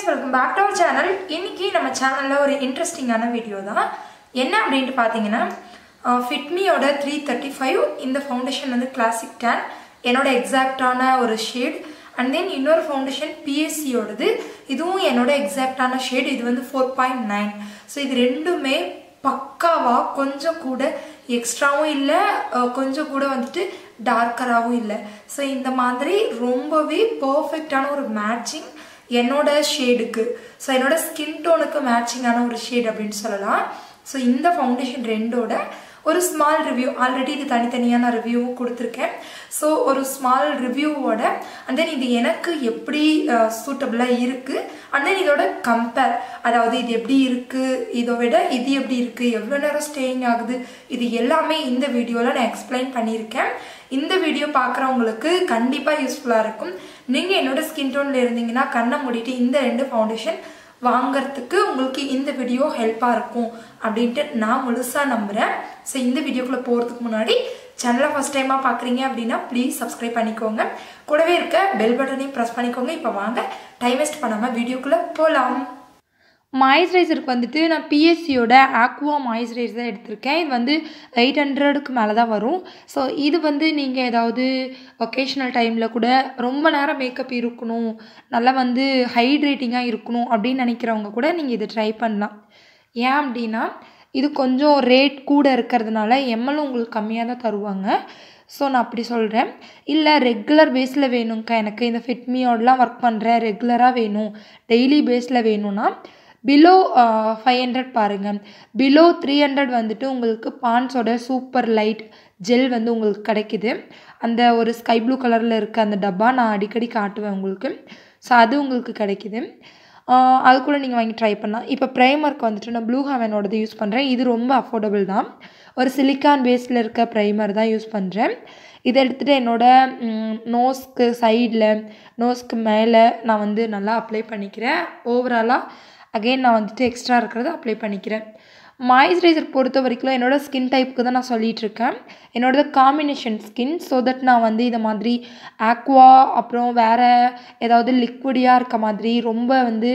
guys welcome back to our channel இன்னைக்கு நம்ம சேனலில் ஒரு இன்ட்ரெஸ்டிங்கான வீடியோ தான் என்ன அப்படின்ட்டு பார்த்தீங்கன்னா ஃபிட்மியோட த்ரீ தேர்ட்டி ஃபைவ் இந்த ஃபவுண்டேஷன் வந்து கிளாசிக் டேன் என்னோட எக்ஸாக்டான ஒரு ஷேட் அண்ட் தென் இன்னொரு ஃபவுண்டேஷன் பிஎஸ்சியோடது இதுவும் என்னோட எக்ஸாக்டான ஷேட் இது வந்து ஃபோர் பாயிண்ட் நைன் ஸோ இது ரெண்டுமே பக்காவாக கொஞ்சம் கூட எக்ஸ்ட்ராவும் இல்லை கொஞ்சம் கூட வந்துட்டு டார்க்கராகவும் இல்லை ஸோ இந்த மாதிரி ரொம்பவே பர்ஃபெக்டான ஒரு மேட்சிங் என்னோட ஷேடுக்கு ஸோ என்னோட ஸ்கின் டோனுக்கு மேட்சிங்கான ஒரு ஷேட் அப்படின்னு சொல்லலாம் ஸோ இந்த ஃபவுண்டேஷன் ரெண்டோட ஒரு ஸ்மால் ரிவ்யூ ஆல்ரெடி இது தனித்தனியாக நான் ரிவ்யூவும் கொடுத்துருக்கேன் ஸோ ஒரு ஸ்மால் ரிவ்யூவோட அண்ட் தென் இது எனக்கு எப்படி சூட்டபிளாக இருக்குது அண்ட் தென் இதோட கம்பேர் அதாவது இது எப்படி இருக்குது இதை விட இது எப்படி இருக்குது எவ்வளோ நேரம் ஸ்டேயிங் ஆகுது இது எல்லாமே இந்த வீடியோவில் நான் எக்ஸ்பிளைன் பண்ணியிருக்கேன் இந்த வீடியோ பார்க்குறவங்களுக்கு கண்டிப்பாக யூஸ்ஃபுல்லாக இருக்கும் நீங்கள் என்னோட ஸ்கின் டோனில் இருந்தீங்கன்னா கண்ணை மூடிட்டு இந்த ரெண்டு ஃபவுண்டேஷன் வாங்கிறதுக்கு உங்களுக்கு இந்த வீடியோ ஹெல்ப்பாக இருக்கும் அப்படின்ட்டு நான் முழுசாக நம்புகிறேன் ஸோ இந்த வீடியோக்குள்ளே போகிறதுக்கு முன்னாடி சேனலை ஃபஸ்ட் டைமாக பார்க்குறீங்க அப்படின்னா ப்ளீஸ் சப்ஸ்கிரைப் பண்ணிக்கோங்க கூடவே இருக்க பெல் பட்டனையும் ப்ரெஸ் பண்ணிக்கோங்க இப்போ வாங்க டைம் வேஸ்ட் பண்ணாமல் வீடியோக்குள்ளே போகலாம் மாய்ஸ்சரைசருக்கு வந்துட்டு நான் பிஎஸ்சியோட ஆக்வா மாய்ஸ்சரைசர் தான் எடுத்திருக்கேன் இது வந்து எயிட் ஹண்ட்ரடுக்கு மேலே தான் வரும் ஸோ இது வந்து நீங்கள் ஏதாவது ஒகேஷ்னல் டைமில் கூட ரொம்ப நேரம் மேக்கப் இருக்கணும் நல்லா வந்து ஹைட்ரேட்டிங்காக இருக்கணும் அப்படின்னு நினைக்கிறவங்க கூட நீங்கள் இதை ட்ரை பண்ணலாம் ஏன் அப்படின்னா இது கொஞ்சம் ரேட் கூட இருக்கிறதுனால எம்எல்லும் உங்களுக்கு கம்மியாக தான் தருவாங்க ஸோ நான் அப்படி சொல்கிறேன் இல்லை ரெகுலர் பேஸில் வேணுங்க்கா எனக்கு இந்த ஃபிட்மியோடலாம் ஒர்க் பண்ணுறேன் ரெகுலராக வேணும் டெய்லி பேஸில் வேணும்னா பிலோ ஃபைவ் ஹண்ட்ரட் பாருங்கள் பிலோ த்ரீ ஹண்ட்ரட் வந்துட்டு உங்களுக்கு பான்ஸோட சூப்பர் லைட் ஜெல் வந்து உங்களுக்கு கிடைக்குது அந்த ஒரு ஸ்கை ப்ளூ கலரில் இருக்க அந்த டப்பா நான் அடிக்கடி காட்டுவேன் உங்களுக்கு ஸோ அது உங்களுக்கு கிடைக்குது அது கூட நீங்கள் வாங்கி ட்ரை பண்ணலாம் இப்போ ப்ரைமருக்கு வந்துட்டு நான் ப்ளூ ஹெவனோடது யூஸ் பண்ணுறேன் இது ரொம்ப அஃபோர்டபுள் தான் ஒரு சிலிக்கான் பேஸில் இருக்க ப்ரைமர் தான் யூஸ் பண்ணுறேன் இதை எடுத்துகிட்டு என்னோடய நோஸ்க்கு சைடில் நோஸ்க்கு மேலே நான் வந்து நல்லா அப்ளை பண்ணிக்கிறேன் ஓவராலாக அகெயின் நான் வந்துட்டு எக்ஸ்ட்ரா இருக்கிறத அப்ளை பண்ணிக்கிறேன் மாய்ஸ்சரைசர் பொறுத்த வரைக்கும் என்னோடய ஸ்கின் டைப்புக்கு தான் நான் சொல்லிகிட்டு இருக்கேன் என்னோடது காம்பினேஷன் ஸ்கின் ஸோ தட் நான் வந்து இதை மாதிரி ஆக்வா அப்புறம் வேறு ஏதாவது லிக்விடியாக இருக்க மாதிரி ரொம்ப வந்து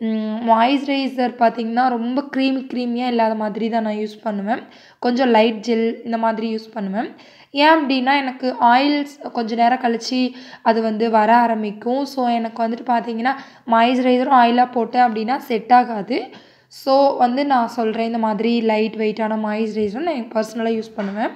மாய்ஸ்சரைசர் பார்த்திங்கன்னா ரொம்ப க்ரீமி க்ரீமியாக இல்லாத மாதிரி தான் நான் யூஸ் பண்ணுவேன் கொஞ்சம் லைட் ஜெல் இந்த மாதிரி யூஸ் பண்ணுவேன் ஏன் அப்படின்னா எனக்கு ஆயில்ஸ் கொஞ்சம் நேரம் கழித்து அது வந்து வர ஆரம்பிக்கும் ஸோ எனக்கு வந்துட்டு பார்த்தீங்கன்னா மாய்ஸ்சரைசரும் ஆயிலாக போட்டேன் அப்படின்னா செட் ஆகாது ஸோ வந்து நான் சொல்கிறேன் இந்த மாதிரி லைட் வெயிட்டான மாய்ஸ்சரைசரும் நான் பர்சனலாக யூஸ் பண்ணுவேன்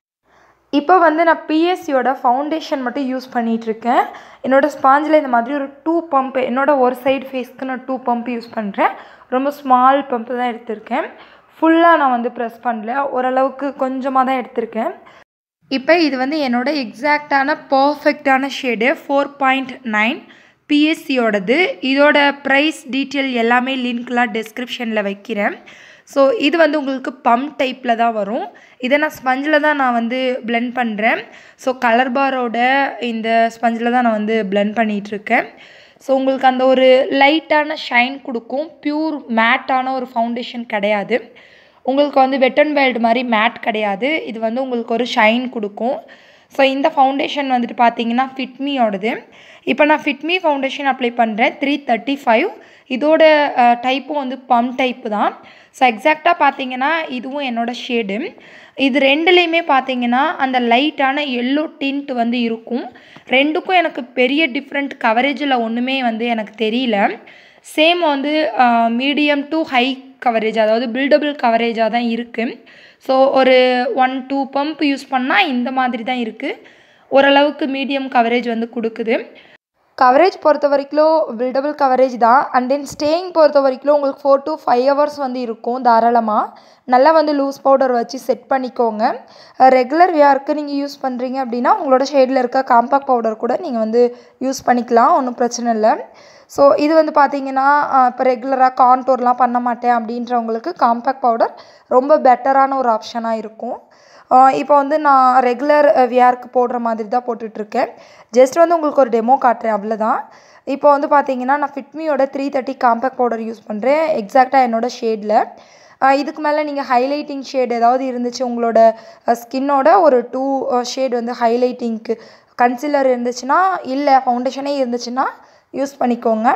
இப்போ வந்து நான் பிஎஸ்சியோட ஃபவுண்டேஷன் மட்டும் யூஸ் பண்ணிகிட்ருக்கேன் என்னோடய ஸ்பாஞ்சில் இந்த மாதிரி ஒரு டூ பம்ப் என்னோடய ஒரு சைடு ஃபேஸ்க்கு நான் டூ பம்ப் யூஸ் பண்ணுறேன் ரொம்ப ஸ்மால் பம்ப் தான் எடுத்திருக்கேன் ஃபுல்லாக நான் வந்து ப்ரெஸ் பண்ணல ஓரளவுக்கு கொஞ்சமாக தான் எடுத்திருக்கேன் இப்போ இது வந்து என்னோடய எக்ஸாக்டான பர்ஃபெக்டான ஷேடு ஃபோர் பாயிண்ட் நைன் பிஎஸ்சியோடது இதோட ப்ரைஸ் டீட்டெயில் எல்லாமே லிங்க்லாம் டிஸ்கிரிப்ஷனில் வைக்கிறேன் ஸோ இது வந்து உங்களுக்கு பம்ப் டைப்பில் தான் வரும் இதை நான் ஸ்பஞ்சில் தான் நான் வந்து பிளெண்ட் பண்ணுறேன் ஸோ கலர் பாரோட இந்த ஸ்பஞ்சில் தான் நான் வந்து பிளெண்ட் பண்ணிகிட்ருக்கேன் ஸோ உங்களுக்கு அந்த ஒரு லைட்டான ஷைன் கொடுக்கும் ப்யூர் மேட்டான ஒரு ஃபவுண்டேஷன் கிடையாது உங்களுக்கு வந்து வெட் அண்ட் வைல்டு மாதிரி மேட் கிடையாது இது வந்து உங்களுக்கு ஒரு ஷைன் கொடுக்கும் ஸோ இந்த ஃபவுண்டேஷன் வந்துட்டு பார்த்தீங்கன்னா ஃபிட்மியோடது இப்போ நான் ஃபிட்மி ஃபவுண்டேஷன் அப்ளை பண்ணுறேன் த்ரீ தேர்ட்டி ஃபைவ் இதோட டைப்பும் வந்து பம்ப் டைப்பு தான் ஸோ எக்ஸாக்டாக பார்த்தீங்கன்னா இதுவும் என்னோடய ஷேடு இது ரெண்டுலேயுமே பார்த்தீங்கன்னா அந்த லைட்டான எல்லோ டின்ட் வந்து இருக்கும் ரெண்டுக்கும் எனக்கு பெரிய டிஃப்ரெண்ட் கவரேஜில் ஒன்றுமே வந்து எனக்கு தெரியல சேம் வந்து மீடியம் டு ஹை கவரேஜ் அதாவது பில்டபிள் கவரேஜாக தான் இருக்குது ஸோ ஒரு ஒன் டூ பம்ப் யூஸ் பண்ணால் இந்த மாதிரி தான் இருக்குது ஓரளவுக்கு மீடியம் கவரேஜ் வந்து கொடுக்குது கவரேஜ் பொறுத்த வரைக்கும் பில்டபிள் கவரேஜ் தான் அண்ட் தென் ஸ்டேயிங் பொறுத்த வரைக்கும் உங்களுக்கு ஃபோர் டு ஃபைவ் ஹவர்ஸ் வந்து இருக்கும் தாராளமாக நல்லா வந்து லூஸ் பவுடர் வச்சு செட் பண்ணிக்கோங்க ரெகுலர் வியாருக்கு நீங்கள் யூஸ் பண்ணுறீங்க அப்படின்னா உங்களோட ஷேடில் இருக்க காம்பாக்ட் பவுடர் கூட நீங்கள் வந்து யூஸ் பண்ணிக்கலாம் ஒன்றும் பிரச்சனை இல்லை ஸோ இது வந்து பார்த்தீங்கன்னா இப்போ ரெகுலராக கான்டோர்லாம் பண்ண மாட்டேன் அப்படின்றவங்களுக்கு காம்பாக்ட் பவுடர் ரொம்ப பெட்டரான ஒரு ஆப்ஷனாக இருக்கும் இப்போ வந்து நான் ரெகுலர் வியருக்கு போடுற மாதிரி தான் போட்டுட்ருக்கேன் ஜஸ்ட் வந்து உங்களுக்கு ஒரு டெமோ காட்டுறேன் அவ்வளோதான் இப்போ வந்து பார்த்தீங்கன்னா நான் ஃபிட்மியோட three thirty compact powder use பண்ணுறேன் எக்ஸாக்டாக என்னோடய ஷேடில் இதுக்கு மேலே நீங்கள் ஹைலைட்டிங் ஷேட் ஏதாவது இருந்துச்சு உங்களோட ஸ்கின்னோட ஒரு டூ ஷேட் வந்து ஹைலைட்டிங்க்கு கன்சிலர் இருந்துச்சுன்னா இல்லை ஃபவுண்டேஷனே இருந்துச்சுன்னா யூஸ் பண்ணிக்கோங்க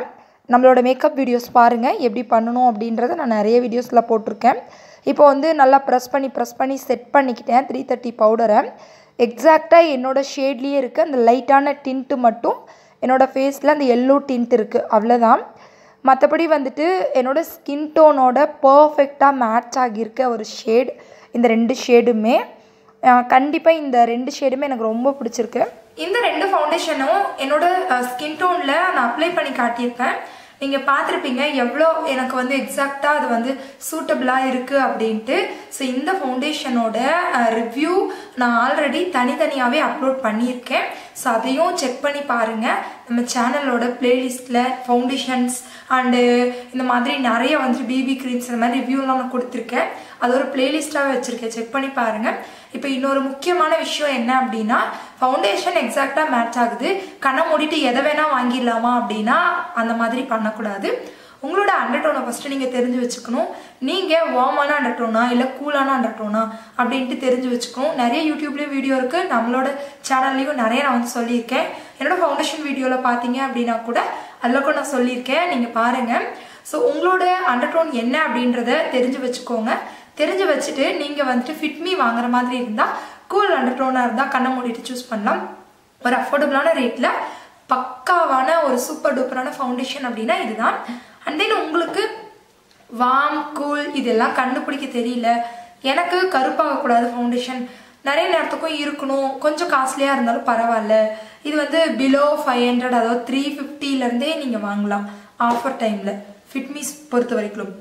நம்மளோட மேக்கப் வீடியோஸ் பாருங்கள் எப்படி பண்ணணும் அப்படின்றத நான் நிறைய வீடியோஸில் போட்டிருக்கேன் இப்போ வந்து நல்லா ப்ரெஸ் பண்ணி ப்ரெஸ் பண்ணி செட் பண்ணிக்கிட்டேன் த்ரீ தேர்ட்டி பவுடரை எக்ஸாக்டாக என்னோடய ஷேட்லேயே இருக்குது அந்த லைட்டான டின்ட்டு மட்டும் என்னோடய ஃபேஸில் அந்த எல்லோ டின்ட் இருக்குது அவ்வளோதான் மற்றபடி வந்துட்டு என்னோடய ஸ்கின் டோனோட பர்ஃபெக்டாக மேட்ச் ஆகியிருக்க ஒரு ஷேட் இந்த ரெண்டு ஷேடுமே கண்டிப்பாக இந்த ரெண்டு ஷேடுமே எனக்கு ரொம்ப பிடிச்சிருக்கு இந்த ரெண்டு ஃபவுண்டேஷனும் என்னோட ஸ்கின் டோனில் நான் அப்ளை பண்ணி காட்டியிருப்பேன் நீங்கள் பார்த்துருப்பீங்க எவ்வளோ எனக்கு வந்து எக்ஸாக்டாக அது வந்து சூட்டபிளாக இருக்குது அப்படின்ட்டு ஸோ இந்த ஃபவுண்டேஷனோட ரிவ்யூ நான் ஆல்ரெடி தனித்தனியாகவே அப்லோட் பண்ணியிருக்கேன் ஸோ அதையும் செக் பண்ணி பாருங்கள் நம்ம சேனலோட பிளேலிஸ்ட்டில் ஃபவுண்டேஷன்ஸ் அண்டு இந்த மாதிரி நிறைய வந்து பிபி க்ரீம்ஸ் இந்த மாதிரி ரிவ்யூலாம் நான் கொடுத்துருக்கேன் அது ஒரு பிளேலிஸ்ட்டாகவே வச்சுருக்கேன் செக் பண்ணி பாருங்கள் இப்போ இன்னொரு முக்கியமான விஷயம் என்ன அப்படின்னா ஃபவுண்டேஷன் எக்ஸாக்டாக மேட்ச் ஆகுது கண்ணை மூடிட்டு எதை வேணால் வாங்கிடலாமா அப்படின்னா அந்த மாதிரி பண்ணக்கூடாது உங்களோட அண்டர்டோனை ஃபஸ்ட்டு நீங்கள் தெரிஞ்சு வச்சுக்கணும் நீங்கள் வார்மான அண்டர்டோனா இல்லை கூலான அண்டர்டோனா அப்படின்ட்டு தெரிஞ்சு வச்சுக்கணும் நிறைய யூடியூப்லேயும் வீடியோ இருக்குது நம்மளோட சேனல்லையும் நிறைய நான் வந்து சொல்லியிருக்கேன் என்னோட ஃபவுண்டேஷன் வீடியோவில் பார்த்தீங்க அப்படின்னா கூட அதில் கூட நான் சொல்லியிருக்கேன் நீங்கள் பாருங்கள் ஸோ உங்களோட அண்டர்டோன் என்ன அப்படின்றத தெரிஞ்சு வச்சுக்கோங்க தெரிஞ்சு வச்சுட்டு நீங்கள் வந்துட்டு ஃபிட்மி வாங்குற மாதிரி இருந்தால் கூல் அண்டர்டோனாக இருந்தால் கண்ணை மூடிட்டு சூஸ் பண்ணலாம் ஒரு அஃபோர்டபுளான ரேட்டில் பக்காவான ஒரு சூப்பர் டூப்பரான ஃபவுண்டேஷன் அப்படின்னா இதுதான் அண்ட் தென் உங்களுக்கு வாம் கூல் இதெல்லாம் கண்டுபிடிக்க தெரியல எனக்கு கருப்பாகக்கூடாது ஃபவுண்டேஷன் நிறைய நேரத்துக்கும் இருக்கணும் கொஞ்சம் காஸ்ட்லியாக இருந்தாலும் பரவாயில்ல இது வந்து பிலோ ஃபைவ் ஹண்ட்ரட் அதாவது த்ரீ ஃபிஃப்டிலேருந்தே நீங்கள் வாங்கலாம் ஆஃபர் டைமில் ஃபிட்மிஸ் பொறுத்த வரைக்கும்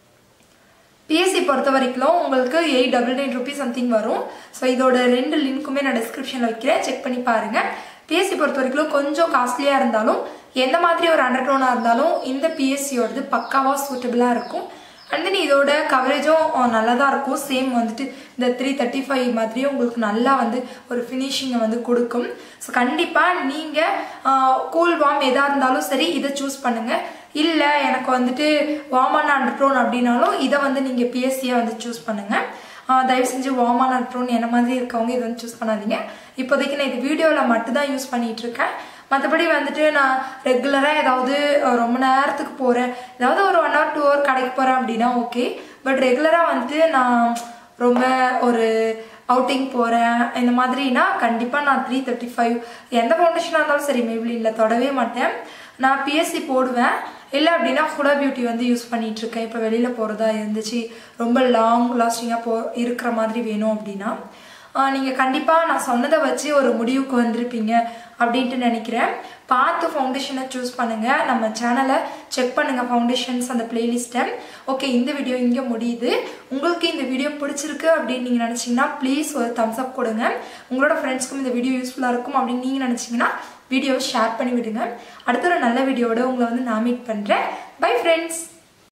பிஎஸ்சி பொறுத்த வரைக்கும் உங்களுக்கு eight double nine rupees something வரும் ஸோ இதோட ரெண்டு லிங்க்குமே நான் டிஸ்கிரிப்ஷனில் வைக்கிறேன் செக் பண்ணி பாருங்கள் பிஎஸ்சி பொறுத்த வரைக்கும் கொஞ்சம் காஸ்ட்லியாக இருந்தாலும் எந்த மாதிரி ஒரு அண்டர்டோனாக இருந்தாலும் இந்த பிஎஸ்சியோடது பக்காவாக சூட்டபிளாக இருக்கும் அண்ட் தென் இதோட கவரேஜும் நல்லா தான் இருக்கும் சேம் வந்துட்டு இந்த த்ரீ தேர்ட்டி ஃபைவ் மாதிரி உங்களுக்கு நல்லா வந்து ஒரு ஃபினிஷிங்கை வந்து கொடுக்கும் ஸோ கண்டிப்பாக நீங்கள் கூல் வார்ம் எதாக இருந்தாலும் சரி இதை சூஸ் பண்ணுங்கள் இல்லை எனக்கு வந்துட்டு வார்மான அண்டர்டோன் அப்படின்னாலும் இதை வந்து நீங்கள் பிஎஸ்சியை வந்து சூஸ் பண்ணுங்கள் தயவு செஞ்சு வார்மான அண்டர்டோன் என்ன மாதிரி இருக்கவங்க இதை வந்து சூஸ் பண்ணாதீங்க இப்போதைக்கு நான் இது வீடியோவில் மட்டும்தான் யூஸ் பண்ணிகிட்டு இருக்கேன் மற்றபடி வந்துட்டு நான் ரெகுலராக ஏதாவது ரொம்ப நேரத்துக்கு போகிறேன் ஏதாவது ஒரு ஒன் ஹவர் டூ ஹவர் கடைக்கு போகிறேன் அப்படின்னா ஓகே பட் ரெகுலராக வந்துட்டு நான் ரொம்ப ஒரு அவுட்டிங் போகிறேன் இந்த மாதிரினா கண்டிப்பாக நான் த்ரீ தேர்ட்டி ஃபைவ் எந்த ஃபவுண்டேஷனாக இருந்தாலும் சரி மேபிளியில் தொடவே மாட்டேன் நான் பிஎஸ்சி போடுவேன் இல்லை அப்படின்னா ஹுடா பியூட்டி வந்து யூஸ் பண்ணிகிட்டு இருக்கேன் இப்போ வெளியில் போகிறதா இருந்துச்சு ரொம்ப லாங் லாஸ்டிங்காக போ இருக்கிற மாதிரி வேணும் அப்படின்னா நீங்கள் கண்டிப்பாக நான் சொன்னதை வச்சு ஒரு முடிவுக்கு வந்திருப்பீங்க அப்படின்ட்டு நினைக்கிறேன் பார்த்து ஃபவுண்டேஷனை சூஸ் பண்ணுங்கள் நம்ம சேனலை செக் பண்ணுங்கள் ஃபவுண்டேஷன்ஸ் அந்த பிளேலிஸ்ட்டை ஓகே இந்த வீடியோ இங்கே முடியுது உங்களுக்கு இந்த வீடியோ பிடிச்சிருக்கு அப்படின்னு நீங்கள் நினச்சிங்கன்னா ப்ளீஸ் ஒரு தம்ஸ் அப் கொடுங்க உங்களோட ஃப்ரெண்ட்ஸ்க்கும் இந்த வீடியோ யூஸ்ஃபுல்லாக இருக்கும் அப்படின்னு நீங்கள் நினச்சிங்கன்னா வீடியோவை ஷேர் பண்ணி விடுங்க அடுத்த ஒரு நல்ல வீடியோவோட உங்களை வந்து நான் மீட் பண்ணுறேன் பை ஃப்ரெண்ட்ஸ்